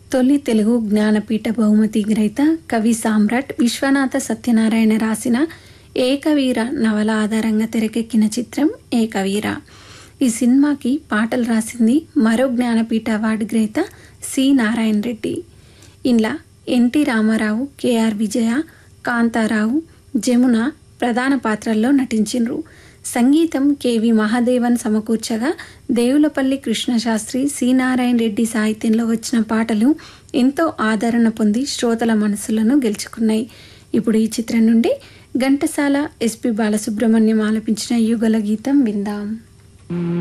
తొలి తెలుగు జ్ఞానపీఠ బహుమతి గ్రహీత కవి సామ్రాట్ విశ్వనాథ సత్యనారాయణ రాసిన ఏకవీర నవల ఆధారంగా తెరకెక్కిన చిత్రం ఏకవీర ఈ సినిమాకి పాటలు రాసింది మరో జ్ఞానపీఠ అవార్డు గ్రహీత సి నారాయణ రెడ్డి ఇంట్లో ఎన్టీ రామారావు కేఆర్ విజయ కాంతారావు జమున ప్రధాన పాత్రల్లో నటించిండ్రు సంగీతం కెవి మహాదేవన్ సమకూర్చగా దేవులపల్లి కృష్ణశాస్త్రి సి నారాయణ రెడ్డి సాహిత్యంలో వచ్చిన పాటలు ఎంతో ఆదరణ పొంది శ్రోతల మనసులను గెలుచుకున్నాయి ఇప్పుడు ఈ చిత్రం నుండి ఘంటసాల ఎస్పి బాలసుబ్రహ్మణ్యం ఆలపించిన యుగల గీతం విందాం